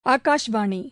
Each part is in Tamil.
ஆகாஷ்வாணி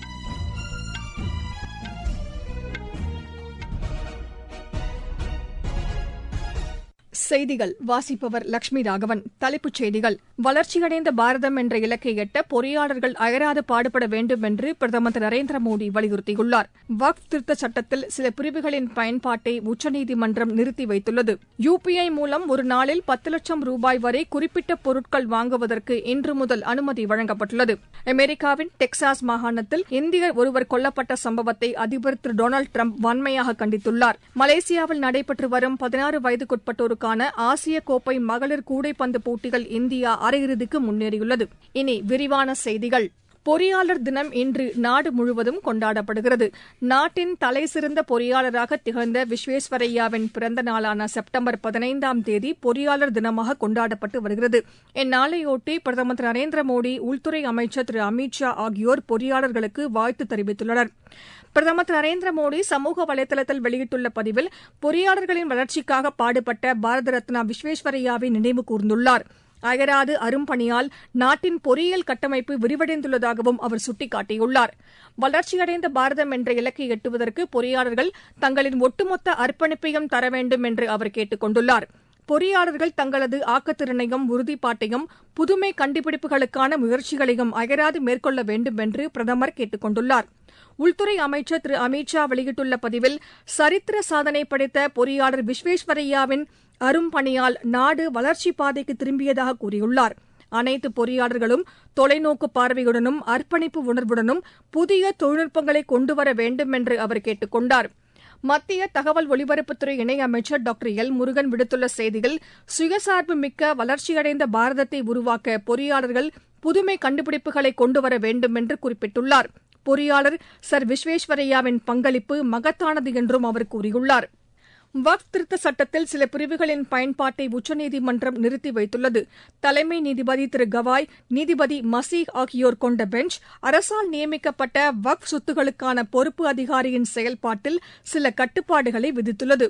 செய்திகள் வாசிப்பவர் லட்சுமி ராகவன் தலைப்புச் செய்திகள் வளர்ச்சியடைந்த பாரதம் என்ற இலக்கை எட்ட பொறியாளர்கள் அயராது பாடுபட வேண்டும் என்று பிரதமர் திரு நரேந்திர மோடி வலியுறுத்தியுள்ளார் வக்ஃப் திருத்த சட்டத்தில் சில பிரிவுகளின் பயன்பாட்டை உச்சநீதிமன்றம் நிறுத்தி வைத்துள்ளது யுபிஐ மூலம் ஒரு நாளில் பத்து லட்சம் ரூபாய் வரை குறிப்பிட்ட பொருட்கள் வாங்குவதற்கு இன்று முதல் அனுமதி வழங்கப்பட்டுள்ளது அமெரிக்காவின் டெக்சாஸ் மாகாணத்தில் இந்தியர் ஒருவர் கொல்லப்பட்ட சம்பவத்தை அதிபர் திரு டொனால்டு டிரம்ப் வன்மையாக கண்டித்துள்ளார் மலேசியாவில் நடைபெற்று வரும் பதினாறு வயதுக்குட்பட்டோருக்கான ஆசிய கோப்பை மகளிர் கூடைப்பந்து போட்டிகள் இந்தியா அரையிறுதிக்கு முன்னேறியுள்ளது இனி விரிவான செய்திகள் பொறியாளர் தினம் இன்று நாடு முழுவதும் கொண்டாடப்படுகிறது நாட்டின் தலைசிறந்த பொறியாளராக திகழ்ந்த விஸ்வேஸ்வரய்யாவின் பிறந்த நாளான செப்டம்பர் பதினைந்தாம் தேதி பொறியாளர் தினமாக கொண்டாடப்பட்டு வருகிறது இந்நாளையொட்டி பிரதமர் திரு நரேந்திர மோடி உள்துறை அமைச்சர் திரு அமித் ஷா ஆகியோர் பொறியாளர்களுக்கு வாழ்த்து தெரிவித்துள்ளனர் பிரதமர் திரு நரேந்திர மோடி சமூக வலைதளத்தில் வெளியிட்டுள்ள பதிவில் பொறியாளர்களின் வளர்ச்சிக்காக பாடுபட்ட பாரத ரத்னா விஸ்வேஸ்வரய்யாவை நினைவு கூர்ந்துள்ளார் அயராது அரும்பணியால் நாட்டின் பொறியியல் கட்டமைப்பு விரிவடைந்துள்ளதாகவும் அவர் சுட்டிக்காட்டியுள்ளார் வளர்ச்சியடைந்த பாரதம் என்ற இலக்கை எட்டுவதற்கு பொறியாளர்கள் தங்களின் ஒட்டுமொத்த அர்ப்பணிப்பையும் தர வேண்டும் என்று அவர் கேட்டுக் கொண்டுள்ளார் பொறியாளர்கள் தங்களது ஆக்கத்திறனையும் உறுதிப்பாட்டையும் புதுமை கண்டுபிடிப்புகளுக்கான முயற்சிகளையும் அயராது மேற்கொள்ள வேண்டும் என்று பிரதமர் கேட்டுக் கொண்டுள்ளார் உள்துறை அமைச்சர் திரு அமித் ஷா வெளியிட்டுள்ள பதிவில் சரித்திர சாதனை படைத்த பொறியாளர் விஸ்வேஸ்வரய்யாவின் அரும்பணியால் நாடு வளர்ச்சிப் பாதைக்கு திரும்பியதாக கூறியுள்ளார் அனைத்து பொறியாளர்களும் தொலைநோக்கு பார்வையுடனும் அர்ப்பணிப்பு உணர்வுடனும் புதிய தொழில்நுட்பங்களை கொண்டுவர வேண்டும் என்று அவர் கேட்டுக் கொண்டார் மத்திய தகவல் ஒலிபரப்புத்துறை இணையமைச்சர் டாக்டர் எல் முருகன் விடுத்துள்ள செய்தியில் சுயசார்பு மிக்க வளர்ச்சியடைந்த பாரதத்தை உருவாக்க பொறியாளர்கள் புதுமை கண்டுபிடிப்புகளை கொண்டுவர வேண்டும் என்று குறிப்பிட்டுள்ளார் பொறியாளர் சர் விஸ்வேஸ்வரய்யாவின் பங்களிப்பு மகத்தானது என்றும் அவர் கூறியுள்ளார் வக்ஃப் திருத்த சட்டத்தில் சில பிரிவுகளின் பயன்பாட்டை உச்சநீதிமன்றம் நிறுத்தி வைத்துள்ளது தலைமை நீதிபதி திரு கவாய் நீதிபதி மசீஹ் ஆகியோர் கொண்ட பெஞ்ச் அரசால் நியமிக்கப்பட்ட வக்ஃப் சொத்துகளுக்கான பொறுப்பு அதிகாரியின் செயல்பாட்டில் சில கட்டுப்பாடுகளை விதித்துள்ளது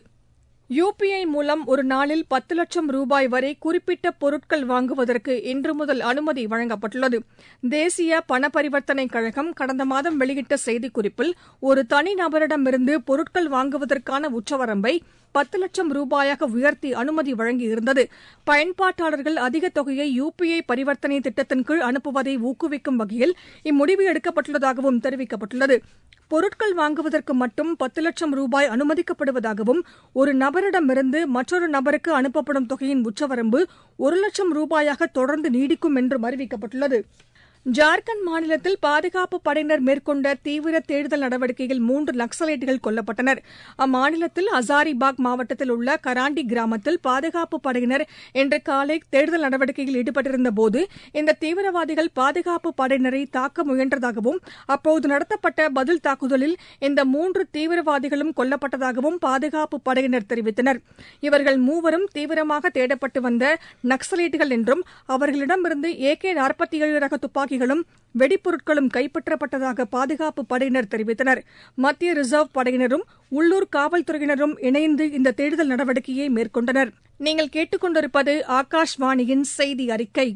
யுபிஐ மூலம் ஒரு நாளில் பத்து லட்சம் ரூபாய் வரை குறிப்பிட்ட பொருட்கள் வாங்குவதற்கு இன்று முதல் அனுமதி வழங்கப்பட்டுள்ளது தேசிய பண பரிவர்த்தனை கழகம் கடந்த மாதம் வெளியிட்ட செய்திக்குறிப்பில் ஒரு தனிநபரிடமிருந்து பொருட்கள் வாங்குவதற்கான உச்சவரம்பை பத்து லட்சம் ரூபாயாக உயர்த்தி அனுமதி வழங்கியிருந்தது பயன்பாட்டாளர்கள் அதிக தொகையை யுபிஐ பரிவர்த்தனை திட்டத்தின் கீழ் அனுப்புவதை ஊக்குவிக்கும் வகையில் இம்முடிவு எடுக்கப்பட்டுள்ளதாகவும் தெரிவிக்கப்பட்டுள்ளது பொருட்கள் வாங்குவதற்கு மட்டும் பத்து லட்சம் ரூபாய் அனுமதிக்கப்படுவதாகவும் ஒரு நபரிடமிருந்து மற்றொரு நபருக்கு அனுப்பப்படும் தொகையின் உச்சவரம்பு ஒரு லட்சம் ரூபாயாக தொடர்ந்து நீடிக்கும் என்றும் அறிவிக்கப்பட்டுள்ளது ஜார்க்கண்ட் மாநிலத்தில் பாதுகாப்பு படையினர் மேற்கொண்ட தீவிர தேடுதல் நடவடிக்கையில் மூன்று நக்சலைட்டுகள் கொல்லப்பட்டனர் அம்மாநிலத்தில் ஹசாரிபாக் மாவட்டத்தில் உள்ள கராண்டி கிராமத்தில் பாதுகாப்பு படையினர் இன்று காலை தேடுதல் நடவடிக்கையில் ஈடுபட்டிருந்தபோது இந்த தீவிரவாதிகள் பாதுகாப்பு படையினரை தாக்க முயன்றதாகவும் அப்போது நடத்தப்பட்ட பதில் தாக்குதலில் இந்த மூன்று தீவிரவாதிகளும் கொல்லப்பட்டதாகவும் பாதுகாப்பு படையினர் தெரிவித்தனர் இவர்கள் மூவரும் தீவிரமாக தேடப்பட்டு வந்த நக்சலைட்டுகள் என்றும் அவர்களிடமிருந்து ஏகே நாற்பத்தி ஏழு ரக துப்பாக்கி துப்பாக்கிகளும் வெடிப்பொருட்களும் கைப்பற்றப்பட்டதாக பாதுகாப்பு படையினர் தெரிவித்தனர் மத்திய ரிசர்வ் படையினரும் உள்ளூர் காவல்துறையினரும் இணைந்து இந்த தேடுதல் நடவடிக்கையை மேற்கொண்டனர் நீங்கள் கேட்டுக்கொண்டிருப்பது ஆகாஷ்வாணியின் செய்தி அறிக்கை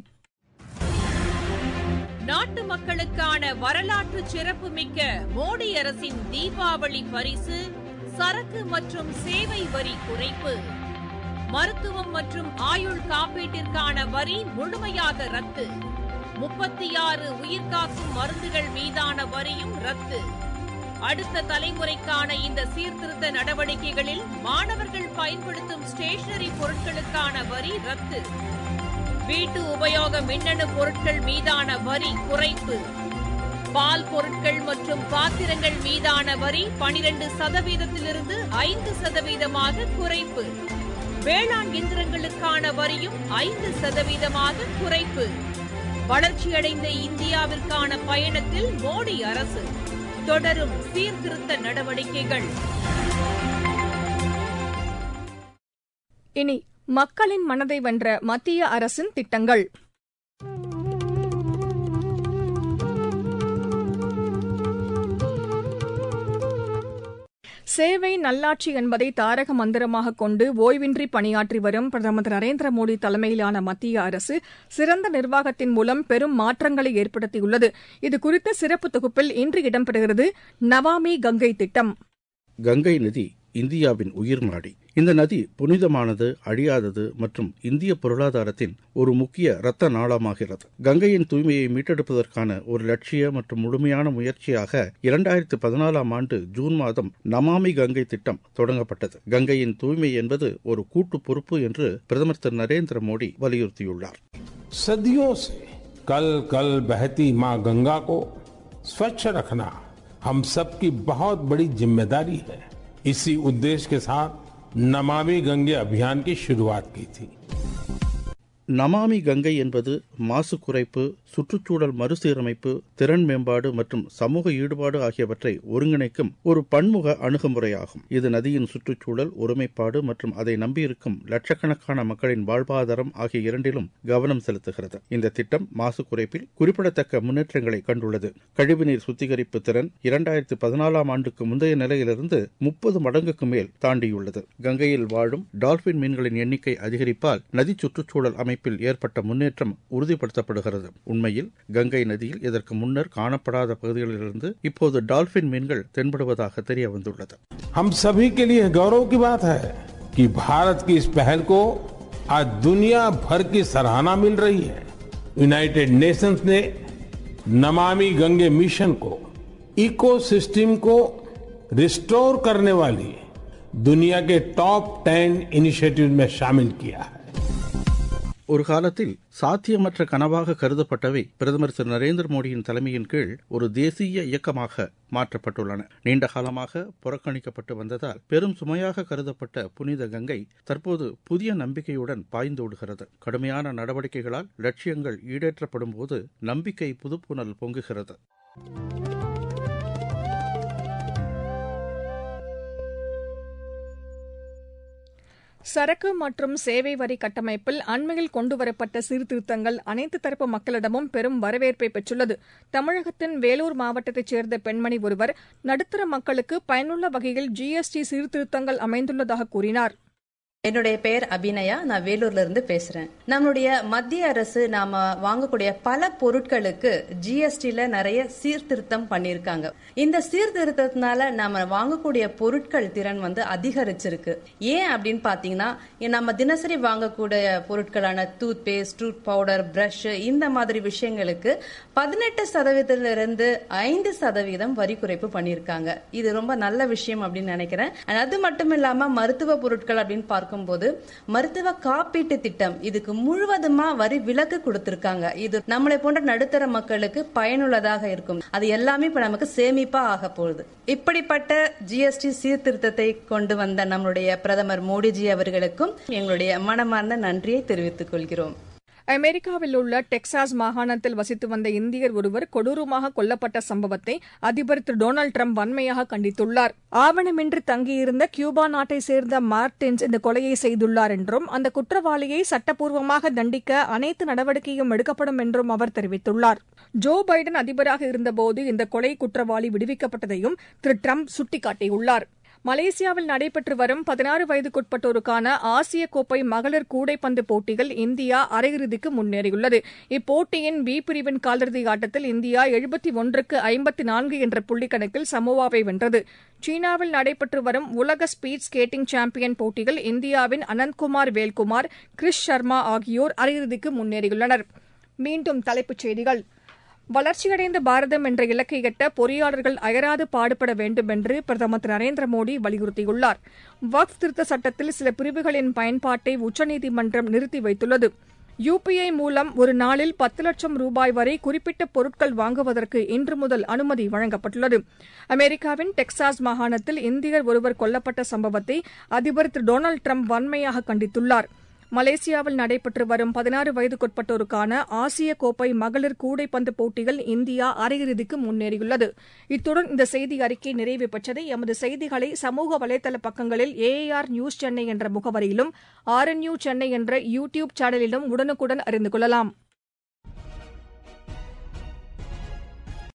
நாட்டு மக்களுக்கான வரலாற்று சிறப்புமிக்க மோடி அரசின் தீபாவளி பரிசு சரக்கு மற்றும் சேவை வரி குறைப்பு மருத்துவம் மற்றும் ஆயுள் காப்பீட்டிற்கான வரி முழுமையாக ரத்து முப்பத்தி ஆறு உயிர்காக்கும் மருந்துகள் மீதான வரியும் ரத்து அடுத்த தலைமுறைக்கான இந்த சீர்திருத்த நடவடிக்கைகளில் மாணவர்கள் பயன்படுத்தும் ஸ்டேஷனரி பொருட்களுக்கான வரி ரத்து வீட்டு உபயோக மின்னணு பொருட்கள் மீதான வரி குறைப்பு பால் பொருட்கள் மற்றும் பாத்திரங்கள் மீதான வரி பனிரெண்டு சதவீதத்திலிருந்து ஐந்து சதவீதமாக குறைப்பு வேளாண் இயந்திரங்களுக்கான வரியும் ஐந்து சதவீதமாக குறைப்பு வளர்ச்சியடைந்த இந்தியாவிற்கான பயணத்தில் மோடி அரசு தொடரும் சீர்திருத்த நடவடிக்கைகள் இனி மக்களின் மனதை வென்ற மத்திய அரசின் திட்டங்கள் சேவை நல்லாட்சி என்பதை தாரக மந்திரமாக கொண்டு ஓய்வின்றி பணியாற்றி வரும் பிரதமர் திரு நரேந்திர மோடி தலைமையிலான மத்திய அரசு சிறந்த நிர்வாகத்தின் மூலம் பெரும் மாற்றங்களை ஏற்படுத்தியுள்ளது இதுகுறித்த சிறப்பு தொகுப்பில் இன்று இடம்பெறுகிறது நவாமி கங்கை திட்டம் கங்கை நதி இந்தியாவின் உயிர் நாடி இந்த நதி புனிதமானது அழியாதது மற்றும் இந்திய பொருளாதாரத்தின் ஒரு முக்கிய இரத்த நாளமாகிறது கங்கையின் தூய்மையை மீட்டெடுப்பதற்கான ஒரு லட்சிய மற்றும் முழுமையான முயற்சியாக இரண்டாயிரத்து பதினாலாம் ஆண்டு ஜூன் மாதம் நமாமி கங்கை திட்டம் தொடங்கப்பட்டது கங்கையின் தூய்மை என்பது ஒரு கூட்டு பொறுப்பு என்று பிரதமர் திரு நரேந்திர மோடி வலியுறுத்தியுள்ளார் सदियों से कल कल बहती मां गंगा को स्वच्छ रखना हम सबकी बहुत बड़ी जिम्मेदारी है इसी उद्देश्य के साथ नमामि गंगे अभियान की शुरुआत की थी நமாமி கங்கை என்பது மாசு குறைப்பு சுற்றுச்சூழல் மறுசீரமைப்பு திறன் மேம்பாடு மற்றும் சமூக ஈடுபாடு ஆகியவற்றை ஒருங்கிணைக்கும் ஒரு பன்முக அணுகுமுறையாகும் இது நதியின் சுற்றுச்சூழல் ஒருமைப்பாடு மற்றும் அதை நம்பியிருக்கும் லட்சக்கணக்கான மக்களின் வாழ்வாதாரம் ஆகிய இரண்டிலும் கவனம் செலுத்துகிறது இந்த திட்டம் மாசு குறைப்பில் குறிப்பிடத்தக்க முன்னேற்றங்களை கண்டுள்ளது கழிவுநீர் சுத்திகரிப்பு திறன் இரண்டாயிரத்து பதினாலாம் ஆண்டுக்கு முந்தைய நிலையிலிருந்து முப்பது மடங்குக்கு மேல் தாண்டியுள்ளது கங்கையில் வாழும் டால்பின் மீன்களின் எண்ணிக்கை அதிகரிப்பால் நதி சுற்றுச்சூழல் அமைப்பில் ஏற்பட்ட முன்னேற்றம் உறுதிப்படுத்தப்படுகிறது உண்மையில் கங்கை நதியில் இதற்கு முன்னர் காணப்படாத பகுதிகளிலிருந்து இப்போது டால்பின் மீன்கள் தென்படுவதாக தெரிய வந்துள்ளது हम सभी के लिए गौरव की बात है कि भारत की इस पहल को आज दुनिया भर की सराहना मिल रही है यूनाइटेड नेशंस ने नमामि गंगे मिशन को इकोसिस्टम को रिस्टोर करने वाली दुनिया के टॉप टेन इनिशिएटिव में शामिल किया है ஒரு காலத்தில் சாத்தியமற்ற கனவாக கருதப்பட்டவை பிரதமர் திரு நரேந்திர மோடியின் தலைமையின் கீழ் ஒரு தேசிய இயக்கமாக மாற்றப்பட்டுள்ளன நீண்ட காலமாக புறக்கணிக்கப்பட்டு வந்ததால் பெரும் சுமையாக கருதப்பட்ட புனித கங்கை தற்போது புதிய நம்பிக்கையுடன் பாய்ந்தோடுகிறது கடுமையான நடவடிக்கைகளால் லட்சியங்கள் ஈடேற்றப்படும் போது நம்பிக்கை புதுப்புணல் பொங்குகிறது சரக்கு மற்றும் சேவை வரி கட்டமைப்பில் அண்மையில் கொண்டுவரப்பட்ட சீர்திருத்தங்கள் அனைத்து தரப்பு மக்களிடமும் பெரும் வரவேற்பை பெற்றுள்ளது தமிழகத்தின் வேலூர் மாவட்டத்தைச் சேர்ந்த பெண்மணி ஒருவர் நடுத்தர மக்களுக்கு பயனுள்ள வகையில் ஜிஎஸ்டி சீர்திருத்தங்கள் அமைந்துள்ளதாக கூறினார் என்னுடைய பெயர் அபிநயா நான் வேலூர்ல இருந்து பேசுறேன் நம்மளுடைய மத்திய அரசு நாம வாங்கக்கூடிய பல பொருட்களுக்கு ஜிஎஸ்டில நிறைய சீர்திருத்தம் பண்ணிருக்காங்க இந்த சீர்திருத்தத்தினால நாம வாங்கக்கூடிய பொருட்கள் திறன் வந்து அதிகரிச்சிருக்கு ஏன் அப்படின்னு பாத்தீங்கன்னா நம்ம தினசரி வாங்கக்கூடிய பொருட்களான tooth paste tooth powder brush இந்த மாதிரி விஷயங்களுக்கு பதினெட்டு சதவீதத்திலிருந்து ஐந்து சதவீதம் வரி குறைப்பு பண்ணிருக்காங்க இது ரொம்ப நல்ல விஷயம் அப்படின்னு நினைக்கிறேன் அது மட்டும் இல்லாம மருத்துவ பொருட்கள் அப்படின்னு பார்க்க பார்க்கும்போது மருத்துவ காப்பீட்டு திட்டம் இதுக்கு முழுவதுமா வரி விலக்கு கொடுத்திருக்காங்க இது நம்மளை போன்ற நடுத்தர மக்களுக்கு பயனுள்ளதாக இருக்கும் அது எல்லாமே இப்ப நமக்கு சேமிப்பா ஆக போகுது இப்படிப்பட்ட ஜிஎஸ்டி சீர்திருத்தத்தை கொண்டு வந்த நம்மளுடைய பிரதமர் மோடிஜி அவர்களுக்கும் எங்களுடைய மனமார்ந்த நன்றியை தெரிவித்துக் கொள்கிறோம் அமெரிக்காவில் உள்ள டெக்சாஸ் மாகாணத்தில் வசித்து வந்த இந்தியர் ஒருவர் கொடூரமாக கொல்லப்பட்ட சம்பவத்தை அதிபர் திரு டொனால்டு டிரம்ப் வன்மையாக கண்டித்துள்ளார் ஆவணமின்றி தங்கியிருந்த கியூபா நாட்டை சேர்ந்த மார்டின்ஸ் இந்த கொலையை செய்துள்ளார் என்றும் அந்த குற்றவாளியை சட்டப்பூர்வமாக தண்டிக்க அனைத்து நடவடிக்கையும் எடுக்கப்படும் என்றும் அவர் தெரிவித்துள்ளார் ஜோ பைடன் அதிபராக இருந்தபோது இந்த கொலை குற்றவாளி விடுவிக்கப்பட்டதையும் திரு டிரம்ப் சுட்டிக்காட்டியுள்ளார் மலேசியாவில் நடைபெற்று வரும் பதினாறு வயதுக்குட்பட்டோருக்கான ஆசிய கோப்பை மகளிர் கூடைப்பந்து போட்டியில் இந்தியா அரையிறுதிக்கு முன்னேறியுள்ளது இப்போட்டியின் பி பிரிவின் காலிறுதி ஆட்டத்தில் இந்தியா எழுபத்தி ஒன்றுக்கு ஐம்பத்தி நான்கு என்ற புள்ளிக்கணக்கில் சமோவாவை வென்றது சீனாவில் நடைபெற்று வரும் உலக ஸ்பீட் ஸ்கேட்டிங் சாம்பியன் போட்டியில் இந்தியாவின் அனந்த்குமார் வேல்குமார் கிரிஷ் சர்மா ஆகியோர் அரையிறுதிக்கு முன்னேறியுள்ளனர் மீண்டும் தலைப்புச் செய்திகள் வளர்ச்சியடைந்த பாரதம் என்ற இலக்கை எட்ட பொறியாளர்கள் அயராது பாடுபட வேண்டும் என்று பிரதமர் திரு நரேந்திர மோடி வலியுறுத்தியுள்ளார் வக்ஃப் திருத்த சட்டத்தில் சில பிரிவுகளின் பயன்பாட்டை உச்சநீதிமன்றம் நிறுத்தி வைத்துள்ளது யுபிஐ மூலம் ஒரு நாளில் பத்து லட்சம் ரூபாய் வரை குறிப்பிட்ட பொருட்கள் வாங்குவதற்கு இன்று முதல் அனுமதி வழங்கப்பட்டுள்ளது அமெரிக்காவின் டெக்சாஸ் மாகாணத்தில் இந்தியர் ஒருவர் கொல்லப்பட்ட சம்பவத்தை அதிபர் திரு டொனால்டு டிரம்ப் வன்மையாக கண்டித்துள்ளார் மலேசியாவில் நடைபெற்று வரும் பதினாறு வயதுக்குட்பட்டோருக்கான ஆசிய கோப்பை மகளிர் கூடைப்பந்து போட்டியில் இந்தியா அரையிறுதிக்கு முன்னேறியுள்ளது இத்துடன் இந்த செய்தி அறிக்கை நிறைவு பெற்றது எமது செய்திகளை சமூக வலைதள பக்கங்களில் ஏஏஆர் நியூஸ் சென்னை என்ற முகவரியிலும் ஆர்என்யூ சென்னை என்ற யூ டியூப் சேனலிலும் உடனுக்குடன் அறிந்து கொள்ளலாம்